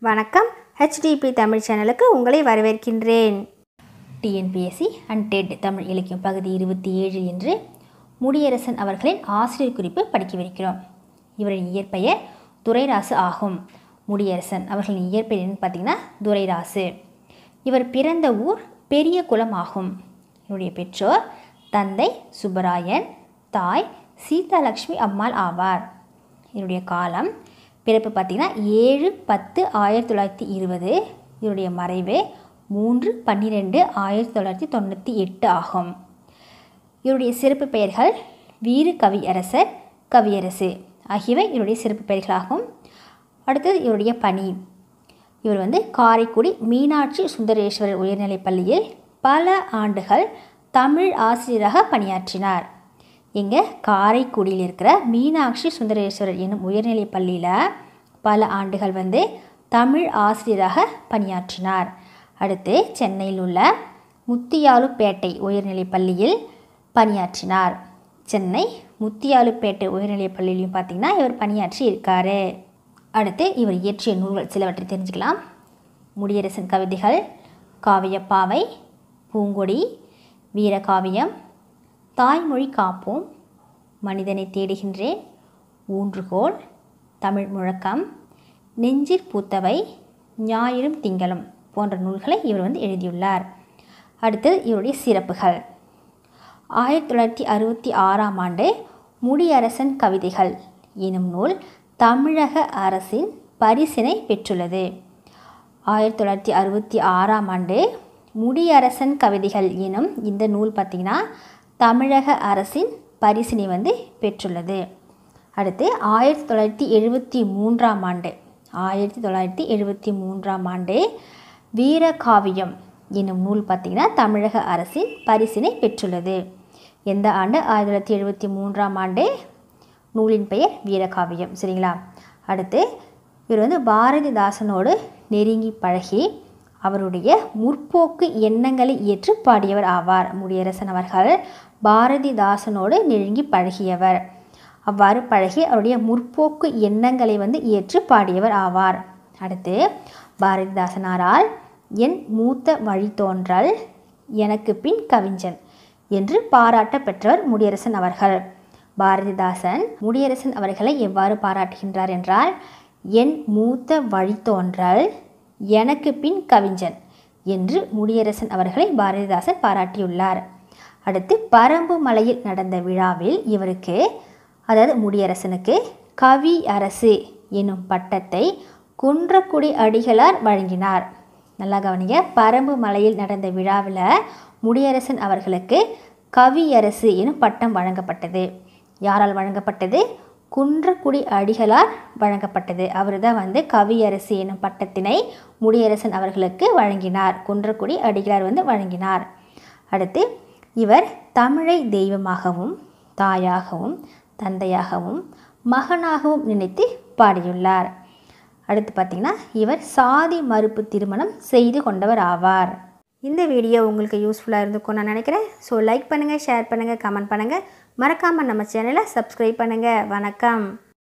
வணக்கம் ஹெச்டிபி தமிழ் சேனலுக்கு உங்களை வரவேற்கின்றேன் டிஎன்பிஎஸ்சி அண்ட் டெட் தமிழ் இலக்கியம் பகுதி இருபத்தி ஏழு என்று முடியரசன் அவர்களின் ஆசிரியர் குறிப்பு படிக்கவிருக்கிறோம் இவரின் இயற்பெயர் துரைராசு ஆகும் முடியரசன் அவர்களின் இயற்பெயர் என்னன்னு பார்த்தீங்கன்னா துரைராசு இவர் பிறந்த ஊர் பெரிய குளம் ஆகும் இவருடைய பெற்றோர் தந்தை சுப்பராயன் தாய் சீதாலட்சுமி அம்மாள் ஆவார் இவருடைய காலம் பிறப்பு பார்த்திங்கன்னா ஏழு பத்து ஆயிரத்தி தொள்ளாயிரத்தி இருபது இவருடைய மறைவு மூன்று பன்னிரெண்டு ஆயிரத்தி தொள்ளாயிரத்தி தொண்ணூற்றி எட்டு ஆகும் இவருடைய சிறப்பு பெயர்கள் வீறு கவியரசர் கவியரசு ஆகியவை இவருடைய சிறப்பு பெயர்களாகும் அடுத்தது இவருடைய பணி இவர் வந்து காரைக்குடி மீனாட்சி சுந்தரேஸ்வரர் உயர்நிலைப் பள்ளியில் பல ஆண்டுகள் தமிழ் ஆசிரியராக பணியாற்றினார் இங்கே காரைக்குடியில் இருக்கிற மீனாட்சி சுந்தரேஸ்வரர் என்னும் உயர்நிலைப் பள்ளியில் பல ஆண்டுகள் வந்து தமிழ் ஆசிரியராக பணியாற்றினார் அடுத்து சென்னையில் உள்ள முத்தியாலுப்பேட்டை உயர்நிலைப் பள்ளியில் பணியாற்றினார் சென்னை முத்தியாலுப்பேட்டை உயர்நிலைப் பள்ளியிலையும் பார்த்திங்கன்னா இவர் பணியாற்றி இருக்காரு அடுத்து இவர் இயற்றிய நூல்கள் சிலவற்றை தெரிஞ்சுக்கலாம் முடியரசன் கவிதைகள் காவியப்பாவை பூங்கொடி வீரகாவியம் தாய்மொழி காப்போம் மனிதனை தேடுகின்றேன் ஊன்றுகோல் தமிழ் முழக்கம் நெஞ்சிற் பூத்தவை ஞாயிறும் திங்களும் போன்ற நூல்களை இவர் வந்து எழுதியுள்ளார் அடுத்தது இவருடைய சிறப்புகள் ஆயிரத்தி தொள்ளாயிரத்தி அறுபத்தி ஆறாம் ஆண்டு முடியரசன் கவிதைகள் எனும் நூல் தமிழக அரசின் பரிசினை பெற்றுள்ளது ஆயிரத்தி தொள்ளாயிரத்தி அறுபத்தி ஆறாம் ஆண்டு முடியரசன் கவிதைகள் எனும் இந்த நூல் பார்த்திங்கன்னா தமிழக அரசின் பரிசினை வந்து பெற்றுள்ளது அடுத்து ஆயிரத்தி தொள்ளாயிரத்தி எழுபத்தி மூன்றாம் ஆண்டு ஆயிரத்தி தொள்ளாயிரத்தி எழுபத்தி மூன்றாம் ஆண்டு வீரகாவியம் என்னும் நூல் பார்த்திங்கன்னா தமிழக அரசின் பரிசினை பெற்றுள்ளது எந்த ஆண்டு ஆயிரத்தி தொள்ளாயிரத்தி எழுபத்தி மூன்றாம் ஆண்டு நூலின் பெயர் வீரகாவியம் சரிங்களா அடுத்து இவர் வந்து பாரதிதாசனோடு நெருங்கி பழகி அவருடைய முற்போக்கு எண்ணங்களை ஏற்று பாடியவர் ஆவார் முடியரசன் அவர்கள் பாரதிதாசனோடு நெருங்கி பழகியவர் அவ்வாறு பழகி அவருடைய முற்போக்கு எண்ணங்களை வந்து ஏற்று பாடியவர் ஆவார் அடுத்து பாரதிதாசனாரால் என் மூத்த வழித்தோன்றல் எனக்கு பின் கவிஞன் என்று பாராட்ட பெற்றவர் முடியரசன் அவர்கள் பாரதிதாசன் முடியரசன் அவர்களை எவ்வாறு பாராட்டுகின்றார் என்றால் என் மூத்த வழித்தோன்றல் எனக்கு பின் கவிஞன் என்று முடியரசன் அவர்களை பாரதிதாசன் பாராட்டியுள்ளார் அடுத்து பரம்பு மலையில் நடந்த விழாவில் இவருக்கு அதாவது முடியரசனுக்கு கவி அரசு என்னும் பட்டத்தை குன்றக்குடி அடிகளார் வழங்கினார் நல்லா கவனிங்க பரம்பு மலையில் நடந்த விழாவில் முடியரசன் அவர்களுக்கு கவியரசு எனும் பட்டம் வழங்கப்பட்டது யாரால் வழங்கப்பட்டது குன்றக்குடி அடிகளார் வழங்கப்பட்டது அவர் தான் வந்து கவியரசு எனும் பட்டத்தினை முடியரசன் அவர்களுக்கு வழங்கினார் குன்றக்குடி அடிகளார் வந்து வழங்கினார் அடுத்து இவர் தமிழை தெய்வமாகவும் தாயாகவும் தந்தையாகவும் மகனாகவும் நினைத்து பாடியுள்ளார் அடுத்து பார்த்திங்கன்னா இவர் சாதி மறுப்பு திருமணம் செய்து கொண்டவர் ஆவார் இந்த வீடியோ உங்களுக்கு யூஸ்ஃபுல்லாக இருந்திருக்கும் நான் நினைக்கிறேன் ஸோ லைக் பண்ணுங்கள் ஷேர் பண்ணுங்கள் கமெண்ட் பண்ணுங்கள் மறக்காமல் நம்ம சேனலை சப்ஸ்கிரைப் பண்ணுங்கள் வணக்கம்